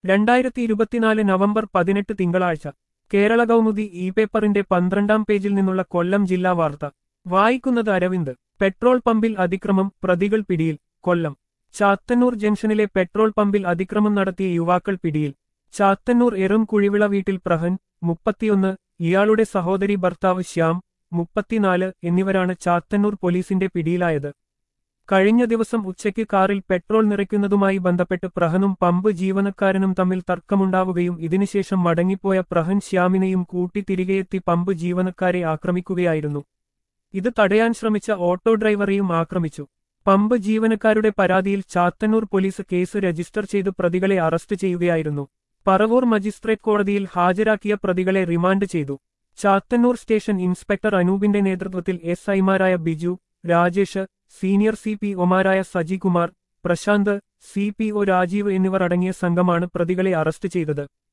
രണ്ടായിരത്തി ഇരുപത്തിനാല് നവംബർ പതിനെട്ട് തിങ്കളാഴ്ച കേരള കൗമുദി ഇ പേപ്പറിന്റെ പന്ത്രണ്ടാം പേജിൽ നിന്നുള്ള കൊല്ലം ജില്ലാ വാർത്ത വായിക്കുന്നത് അരവിന്ദ് പെട്രോൾ പമ്പിൽ അതിക്രമം പ്രതികൾ പിടിയിൽ കൊല്ലം ചാത്തന്നൂർ ജംഗ്ഷനിലെ പെട്രോൾ പമ്പിൽ അതിക്രമം നടത്തിയ യുവാക്കൾ പിടിയിൽ ചാത്തന്നൂർ എറും കുഴിവിള വീട്ടിൽ പ്രഹൻ മുപ്പത്തിയൊന്ന് ഇയാളുടെ സഹോദരി ഭർത്താവ് ശ്യാം മുപ്പത്തിനാല് എന്നിവരാണ് ചാത്തന്നൂർ പോലീസിന്റെ പിടിയിലായത് കഴിഞ്ഞ ദിവസം ഉച്ചയ്ക്ക് കാറിൽ പെട്രോൾ നിറയ്ക്കുന്നതുമായി ബന്ധപ്പെട്ട് പ്രഹനും പമ്പ് ജീവനക്കാരനും തമ്മിൽ തർക്കമുണ്ടാവുകയും ഇതിനുശേഷം മടങ്ങിപ്പോയ പ്രഹൻ ശ്യാമിനെയും കൂട്ടി തിരികെയെത്തി പമ്പ് ജീവനക്കാരെ ആക്രമിക്കുകയായിരുന്നു ഇത് തടയാൻ ശ്രമിച്ച ഓട്ടോ ഡ്രൈവറെയും ആക്രമിച്ചു പമ്പ് ജീവനക്കാരുടെ പരാതിയിൽ ചാത്തന്നൂർ പോലീസ് കേസ് രജിസ്റ്റർ ചെയ്ത് പ്രതികളെ അറസ്റ്റ് ചെയ്യുകയായിരുന്നു പറവൂർ മജിസ്ട്രേറ്റ് കോടതിയിൽ ഹാജരാക്കിയ പ്രതികളെ റിമാൻഡ് ചെയ്തു ചാത്തന്നൂർ സ്റ്റേഷൻ ഇൻസ്പെക്ടർ അനൂപിന്റെ നേതൃത്വത്തിൽ എസ് ഐമാരായ Biju Rajesh senior C P ഒമാരായ Sajikumar Prasanth C P O Rajeev എന്നിവർ അടങ്ങിയ സംഘമാണ് പ്രതികളെ അറസ്റ്റ് ചെയ്തത്